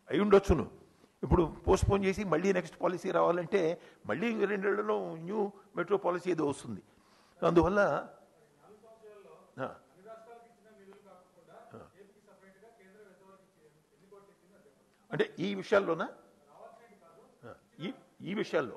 అయి ఉండొచ్చును ఇప్పుడు పోస్ట్పోన్ చేసి మళ్ళీ నెక్స్ట్ పాలసీ రావాలంటే మళ్ళీ రెండేళ్లలో న్యూ మెట్రో పాలసీ ఏదో వస్తుంది అందువల్ల ఆ. ఆ. అంటే ఈ విషయాల్లోనా ఆ, ఈ ఈ విషయాల్లో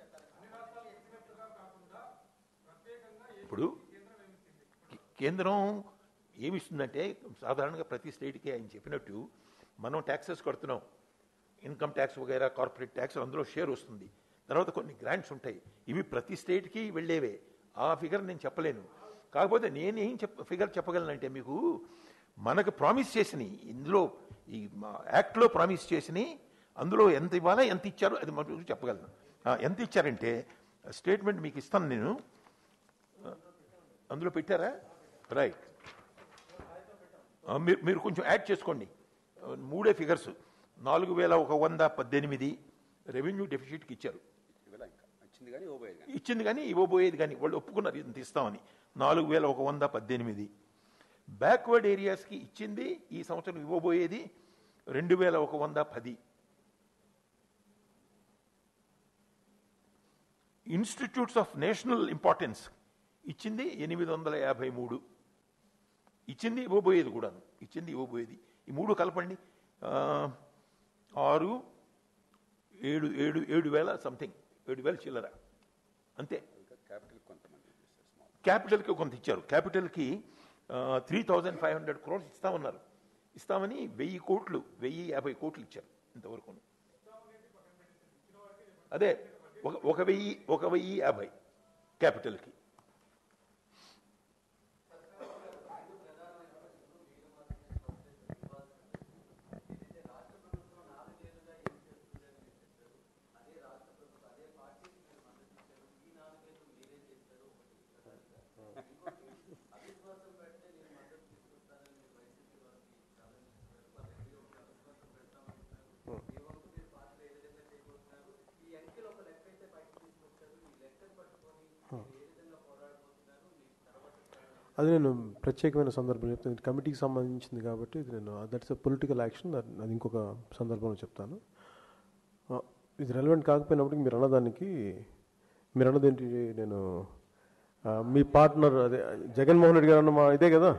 ఇప్పుడు కే- కేంద్రం ఏమిస్తుందంటే సాధారణంగా ప్రతి స్టేట్కి ఆయన చెప్పినట్టు మనం ట్యాక్సెస్ కడుతున్నాం ఇన్కమ్ ట్యాక్స్ వగైరా కార్పొరేట్ ట్యాక్స్ అందులో షేర్ వస్తుంది తర్వాత కొన్ని గ్రాంట్స్ ఉంటాయి ఇవి ప్రతి స్టేట్కి వెళ్ళేవే ఆ ఫిగర్ నేను చెప్పలేను కాకపోతే నేను ఏం చెప్ప ఫిగర్ చెప్పగలనంటే మీకు మనకు ప్రామిస్ చేసినాయి ఇందులో ఈ మా- యాక్ట్లో ప్రామిస్ చేసినాయి అందులో ఎంత ఇవ్వాలా ఎంత ఇచ్చారో అది మనకు చెప్పగలను ఆ, ఎంత ఇచ్చారంటే స్టేట్మెంట్ మీకు ఇస్తాను నేను అందులో పెట్టారా రైట్ ఆ, మీరు మీరు కొంచెం యాడ్ చేసుకోండి ఆ, మూడే ఫిగర్స్ నాలుగు వేల ఒక వంద పద్దెనిమిది రెవెన్యూ డెఫిసిట్కి ఇచ్చారు ఇవాళ ఇంకా వచ్చింది కానీ ఇవ్వబోయేది కానీ ఇచ్చింది కానీ ఇవ్వబోయేది కానీ వాళ్ళు ఒప్పుకున్నారు ఇంత ఇస్తామని నాలుగు వేల ఒక వంద పద్దెనిమిది బ్యాక్వర్డ్ ఏరియాస్కి ఇచ్చింది ఈ సంవత్సరం ఇవ్వబోయేది రెండు వేల ఒక వంద పది ఇన్స్టిట్యూట్స్ ఆఫ్ నేషనల్ ఇంపార్టెన్స్ ఇచ్చింది ఎనిమిది వందల యాభై మూడు ఇచ్చింది ఇవ్వబోయేది కూడాను ఇచ్చింది ఇవ్వబోయేది ఈ మూడు కలపండి ఆ, ఆరు ఏడు ఏడు ఏడు వేల సంథింగ్ ఏడు వేల చిల్లర అంతే ఇంకా క్యాపిటల్ కొంతమంది చేస్తారు స్మాల్ క్యాపిటల్కి కొంత ఇచ్చారు క్యాపిటల్కి three thousand five hundred crores ఇస్తామన్నారు ఇస్తామని వెయ్యి కోట్లు వెయ్యి యాభై కోట్లు ఇచ్చారు ఇంతవరకు అదే ఒక ఒక వెయ్యి ఒక వెయ్యి యాభై క్యాపిటల్కి అది నేను ప్రత్యేకమైన సందర్భం చెప్తాను ఇది కమిటీకి సంబంధించింది కాబట్టి ఇది నేను దట్స్ ఎ పొలిటికల్ యాక్షన్ అది ఇంకొక సందర్భంలో చెప్తాను ఆ, ఇది రెలవెంట్ కాకపోయినప్పటికీ మీరు అన్నదానికి మీరు అన్నదేంటి నేను ఆ, మీ పార్ట్నర్ అదే జగన్మోహన్ రెడ్డి గారు అన్న మా ఇదే కదా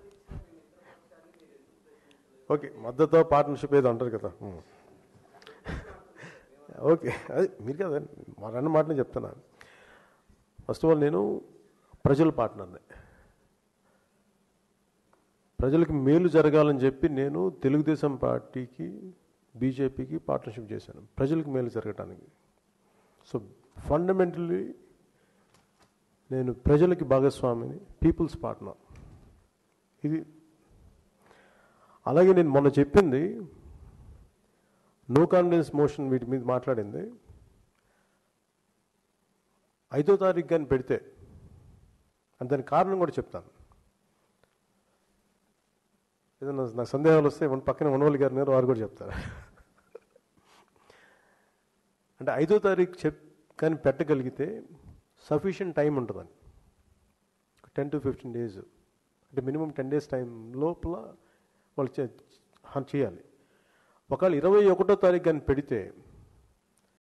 ఓకే మద్దతు పార్ట్నర్షిప్ ఏదో అంటారు కదా ఉం. ఓకే అది మీరు కదా మరి అన్న మాటనే చెప్తున్నా ఫస్ట్ ఆఫ్ ఆల్ నేను ప్రజల పార్ట్నర్ని ప్రజలకు మేలు జరగాలని చెప్పి నేను తెలుగుదేశం పార్టీకి బీజేపీకి పార్ట్నర్షిప్ చేశాను ప్రజలకు మేలు జరగటానికి సో ఫండమెంటల్లీ నేను ప్రజలకి భాగస్వామిని పీపుల్స్ పార్ట్నర్ ఇది అలాగే నేను మొన్న చెప్పింది నో కాన్ఫిడెన్స్ మోషన్ వీటి మీద మాట్లాడింది ఐదో తారీఖు కానీ పెడితే అని దానికి కారణం కూడా చెప్తాను ఏదైనా నాకు సందేహాలు వస్తే మన పక్కన మనవల్లి గారు ఉన్నారు వారు కూడా చెప్తారు అంటే ఐదో తారీఖు చెప్ కానీ పెట్టగలిగితే సఫిషియంట్ టైం ఉంటుందని టెన్ టు ఫిఫ్టీన్ డేస్ అంటే మినిమం టెన్ డేస్ టైం లోపల వాళ్ళు చే- హ- చేయాలి ఒకవేళ ఇరవై ఒకటో తారీఖు కానీ పెడితే